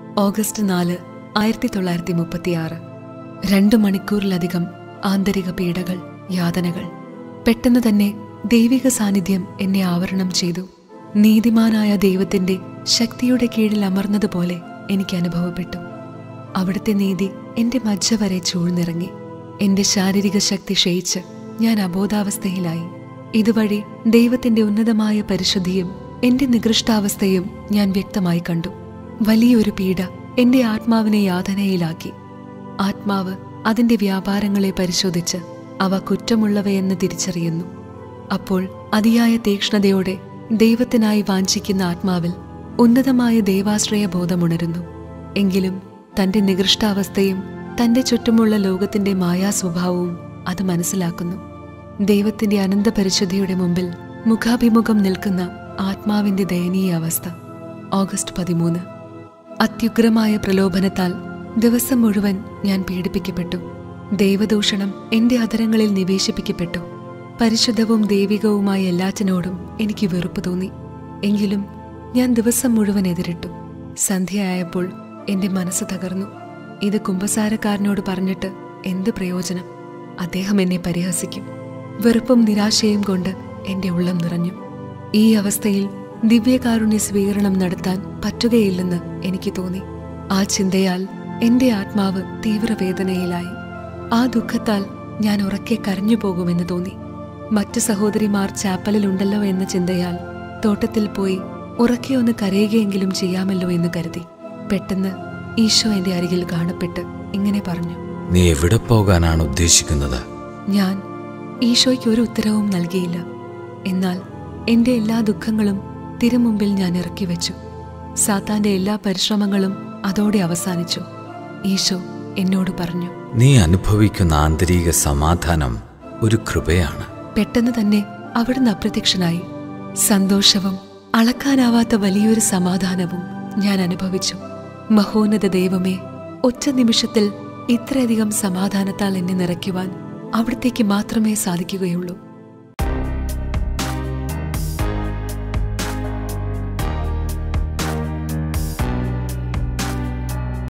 August നാല് ആയിരത്തി തൊള്ളായിരത്തി മുപ്പത്തിയാറ് രണ്ടു മണിക്കൂറിലധികം ആന്തരിക പീഡകൾ യാതനകൾ പെട്ടെന്ന് തന്നെ ദൈവിക സാന്നിധ്യം എന്നെ ആവരണം ചെയ്തു നീതിമാനായ ദൈവത്തിന്റെ ശക്തിയുടെ കീഴിൽ അമർന്നതുപോലെ എനിക്ക് അനുഭവപ്പെട്ടു അവിടുത്തെ നീതി എന്റെ മജ്ജ വരെ ചൂഴ്ന്നിറങ്ങി എന്റെ ശാരീരിക ശക്തി ക്ഷയിച്ച് ഞാൻ അബോധാവസ്ഥയിലായി ഇതുവഴി ദൈവത്തിന്റെ ഉന്നതമായ പരിശുദ്ധിയും എന്റെ നികൃഷ്ടാവസ്ഥയും ഞാൻ വ്യക്തമായി കണ്ടു വലിയൊരു പീഡ എന്റെ ആത്മാവിനെ യാതനയിലാക്കി ആത്മാവ് അതിന്റെ വ്യാപാരങ്ങളെ പരിശോധിച്ച് അവ കുറ്റമുള്ളവയെന്ന് തിരിച്ചറിയുന്നു അപ്പോൾ അതിയായ തീക്ഷ്ണതയോടെ ദൈവത്തിനായി വാഞ്ചിക്കുന്ന ആത്മാവിൽ ഉന്നതമായ ദൈവാശ്രയ ബോധമുണരുന്നു എങ്കിലും തന്റെ നികൃഷ്ടാവസ്ഥയും തന്റെ ചുറ്റുമുള്ള ലോകത്തിന്റെ മായാ സ്വഭാവവും അത് മനസ്സിലാക്കുന്നു ദൈവത്തിന്റെ അനന്ത പരിശുദ്ധിയുടെ മുമ്പിൽ മുഖാഭിമുഖം നിൽക്കുന്ന ആത്മാവിന്റെ ദയനീയ അവസ്ഥ ഓഗസ്റ്റ് പതിമൂന്ന് അത്യുഗ്രമായ പ്രലോഭനത്താൽ ദിവസം മുഴുവൻ ഞാൻ പീഡിപ്പിക്കപ്പെട്ടു ദൈവദൂഷണം എന്റെ അധരങ്ങളിൽ നിവേശിപ്പിക്കപ്പെട്ടു പരിശുദ്ധവും ദൈവികവുമായ എല്ലാറ്റിനോടും എനിക്ക് വെറുപ്പ് തോന്നി എങ്കിലും ഞാൻ ദിവസം മുഴുവൻ എതിരിട്ടു സന്ധ്യയായപ്പോൾ എന്റെ മനസ്സ് തകർന്നു ഇത് കുമ്പസാരക്കാരനോട് പറഞ്ഞിട്ട് എന്ത് പ്രയോജനം അദ്ദേഹം എന്നെ പരിഹസിക്കും വെറുപ്പും നിരാശയും കൊണ്ട് എന്റെ ഉള്ളം നിറഞ്ഞു ഈ അവസ്ഥയിൽ ദിവ്യകാരുണ്യ സ്വീകരണം നടത്താൻ പറ്റുകയില്ലെന്ന് എനിക്ക് തോന്നി ആ ചിന്തയാൽ എന്റെ ആത്മാവ് തീവ്രവേദനയിലായി ആ ദുഃഖത്താൽ ഞാൻ ഉറക്കെ കരഞ്ഞു പോകുമെന്ന് തോന്നി മറ്റു സഹോദരിമാർ ചാപ്പലിലുണ്ടല്ലോ എന്ന ചിന്തയാൽ തോട്ടത്തിൽ പോയി ഉറക്കെ ഒന്ന് കരയുകയെങ്കിലും ചെയ്യാമല്ലോ എന്ന് കരുതി പെട്ടെന്ന് ഈശോ എന്റെ അരികിൽ കാണപ്പെട്ട് ഇങ്ങനെ പറഞ്ഞു നീ എവിടെ പോകാനാണ് ഉദ്ദേശിക്കുന്നത് ഞാൻ ഈശോയ്ക്ക് ഒരു ഉത്തരവും നൽകിയില്ല എന്നാൽ എന്റെ എല്ലാ ദുഃഖങ്ങളും തിരുമുമ്പിൽ ഞാൻ ഇറക്കി വെച്ചു സാത്താന്റെ എല്ലാ പരിശ്രമങ്ങളും അതോടെ അവസാനിച്ചു ഈശോ എന്നോട് പറഞ്ഞു നീ അനുഭവിക്കുന്ന ആന്തരിക സമാധാനം ഒരു കൃപയാണ് പെട്ടെന്ന് തന്നെ അവിടുന്ന് അപ്രത്യക്ഷനായി സന്തോഷവും അളക്കാനാവാത്ത വലിയൊരു സമാധാനവും ഞാൻ അനുഭവിച്ചു മഹോന്നത ദൈവമേ ഒറ്റ നിമിഷത്തിൽ ഇത്രയധികം സമാധാനത്താൽ എന്നെ നിറയ്ക്കുവാൻ അവിടത്തേക്ക് മാത്രമേ സാധിക്കുകയുള്ളൂ